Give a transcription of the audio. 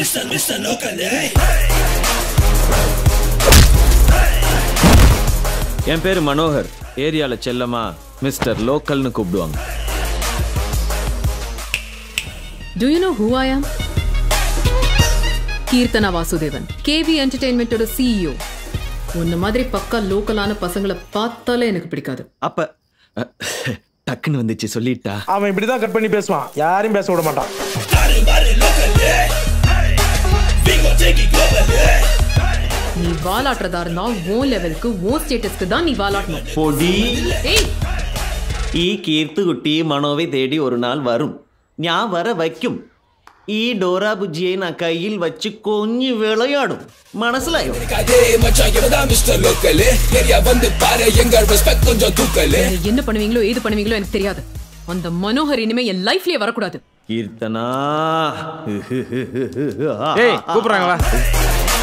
என் பேரு மனோகர் ஏரியால செல்லமா மிஸ்டர் லோக்கல்னு கூப்பிடுவாங்க do you know who I am Keerthana Vasudevan KV என்டர்டெயின்மெண்ட்டோட சிஇஓ உன்ன மாதிரி பக்கா லோக்கலான பசங்களை பார்த்தாலே எனக்கு பிடிக்காது அப்ப அஹ், டக்குன்னு வந்துச்சு சொல்லிட்டா அவன் இப்படிதான் கட் பண்ணி பேசுவான் யாரையும் பேச விட மாட்டான் நீ வாலாட்டுறதா இருந்தா உன் லெவலுக்கு உன் ஸ்டேட்டஸ்க்கு தான் நீ வாலாட்டணும் പൊടി ஏய் ഈ കീർത്തുകുട്ടി മണോവെ തേടി ഒരു നാൾ വരും ഞാൻ വര വയ്ക്കും ഈ ഡോറ ബുജിയെ ഞാൻ കയ്യിൽ വച്ച് കൊഞ്ഞു വിളയാടും മനസ്സിലായോ நீங்க என்ன பண்ணுவீங்களோ ஏது பண்ணுவீங்களோ எனக்கு தெரியாது அந்த மனோகர் இனிமே என் லைஃப்லயே வரக்கூடாது കീർത്തന ஏய் கூப்பிடுறாங்க வா